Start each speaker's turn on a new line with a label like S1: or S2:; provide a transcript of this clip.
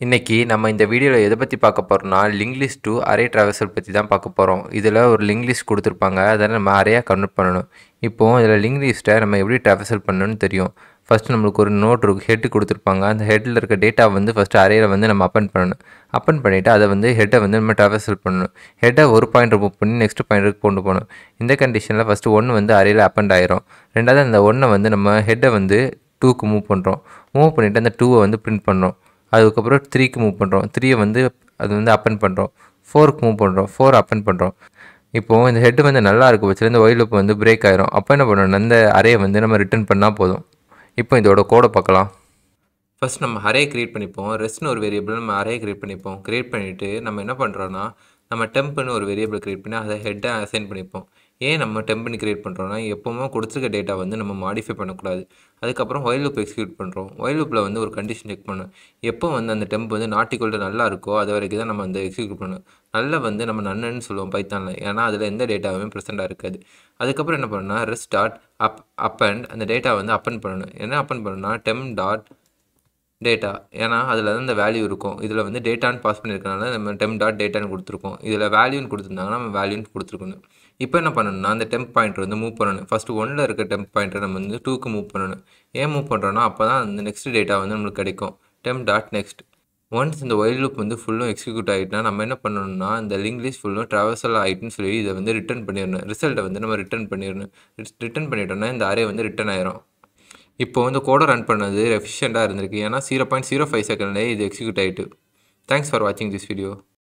S1: இன்னைக்கு நம்ம இந்த வீடியோவில் எதை பற்றி பார்க்க போகிறோம்னா link list to array traversal பற்றி தான் பார்க்க போகிறோம் இதில் ஒரு லிங்க் லிஸ்ட் கொடுத்துருப்பாங்க அதை நம்ம அரையாக கன்வெர்ட் பண்ணணும் இப்போது இதில் லிங்க் லிஸ்ட்டை நம்ம எப்படி ட்ராவல்சல் பண்ணணும்னு தெரியும் ஃபஸ்ட்டு நம்மளுக்கு ஒரு நோட் இருக்கும் ஹெட் கொடுத்துருப்பாங்க அந்த ஹெட்டில் இருக்க டேட்டா வந்து ஃபஸ்ட்டு அரேயில் வந்து நம்ம அப்பன் பண்ணணும் அப்பன் பண்ணிவிட்டு அதை வந்து ஹெட்டை வந்து நம்ம ட்ராவல்சல் பண்ணணும் ஹெட்டை ஒரு பாயிண்ட் ரிமூவ் பண்ணி நெக்ஸ்ட் பாயிண்ட்டுக்கு கொண்டு போகணும் இந்த கண்டிஷனில் ஃபஸ்ட்டு ஒன்று வந்து அரேயில் அப்பண்ட் ஆயிரும் ரெண்டாவது அந்த ஒன்றை வந்து நம்ம ஹெட்டை வந்து டூக்கு மூவ் பண்ணுறோம் மூவ் பண்ணிவிட்டு அந்த டூவை வந்து பிரிண்ட் பண்ணுறோம் அதுக்கப்புறம் த்ரீக்கு மூவ் பண்ணுறோம் த்ரீயை வந்து அது வந்து அப்பன் பண்ணுறோம் ஃபோருக்கு மூவ் பண்ணுறோம் ஃபோர் அப்பன் பண்ணுறோம் இப்போது இந்த ஹெட் வந்து நல்லா இருக்க பட்சத்தில் இந்த ஒயில் லூப் வந்து பிரேக் ஆயிரும் அப்போ என்ன பண்ணணும் அந்த அரேயை வந்து நம்ம ரிட்டர்ன் பண்ணால் போதும் இப்போ இதோட கோடை பார்க்கலாம் ஃபஸ்ட் நம்ம அரே க்ரியேட் பண்ணிப்போம் ரெஸ்ட்னு ஒரு வேரியபிள் நம்ம அரே க்ரியேட் பண்ணிப்போம் க்ரியேட் பண்ணிவிட்டு நம்ம என்ன பண்ணுறோன்னா நம்ம டெம்ப்னு ஒரு வேரியபிள் க்ரியேட் பண்ணி அதை ஹெட்டை அசைன் பண்ணிப்போம் ஏன் நம்ம டெம்ப்னு க்ரியேட் பண்ணுறோன்னா எப்போவுமே கொடுத்துருக்க டேட்டா வந்து நம்ம மாடிஃபை பண்ணக்கூடாது அதுக்கப்புறம் ஒயில் லூப் எக்ஸிக்யூட் பண்ணுறோம் ஒயில் லூப்பில் வந்து ஒரு கண்டிஷன் செக் பண்ணணும் எப்போ வந்து அந்த டெம்ப் வந்து நாட்டிக்கொள்ள நல்லா இருக்கோ அது வரைக்கும் தான் நம்ம அந்த எக்ஸிக்யூட் பண்ணணும் நல்ல வந்து நம்ம நன்னன்னு சொல்லுவோம் பைத்தானில் ஏன்னா அதில் எந்த டேட்டாவுமே ப்ரெசென்ட்டாக இருக்காது அதுக்கப்புறம் என்ன பண்ணணும்னா rest dot up up and அந்த டேட்டா வந்து அப்பன் பண்ணணும் என்ன அப்பன் பண்ணணும்னா டெம் டாட் டேட்டா ஏன்னா அதில் தான் இந்த வேல்யூ இருக்கும் இதில் வந்து டேட்டான்னு பாஸ் பண்ணியிருக்கனால நம்ம டெம் டாட் டேட்டான்னு கொடுத்துருக்கோம் இதில் வேல்யூன்னு கொடுத்துருந்தாங்கன்னா நம்ம வேல்யூன்னு கொடுத்துருக்கணும் இப்போ என்ன பண்ணணும்னா அந்த டெம்ப் பாயிண்டர் வந்து மூவ் பண்ணணும் ஃபஸ்ட்டு ஒன்றில் இருக்க டெம்ப் பாயிண்டர் நம்ம வந்து டூக்கு மூவ் பண்ணணும் ஏன் மூவ் பண்ணுறோன்னா அப்போ தான் அந்த நெக்ஸ்ட் டேட்டா வந்து நம்மளுக்கு கிடைக்கும் டெம் டாட் நெக்ஸ்ட் ஒன்ஸ் இந்த ஒயில் லூப் வந்து ஃபுல்லும் எக்ஸிக்யூட் ஆகிட்டுனா நம்ம என்ன பண்ணணும்னா இந்த லிங்க் லிஸ்ட் ஃபுல்லும் ட்ராவல்சல் ஆகிட்டுன்னு சொல்லி இதை வந்து ரிட்டர்ன் பண்ணிடணும் ரிசல்ட்டை வந்து நம்ம ரிட்டர்ன் பண்ணிடணும் ரிட்டர்ன் பண்ணிட்டோம்னா இந்த அரே வந்து ரிட்டர்ன் ஆயிரும் இப்போ வந்து கோடை ரன் பண்ணது எஃபிஷியண்ட்டாக இருந்திருக்கு ஏன்னா ஜீரோ பாயிண்ட் ஜீரோ ஃபைவ் செகண்ட்லேயே இது எக்ஸிக்யூட் ஆகிட்டு தேங்க்ஸ் ஃபார் வாட்சிங் திஸ் வீடியோ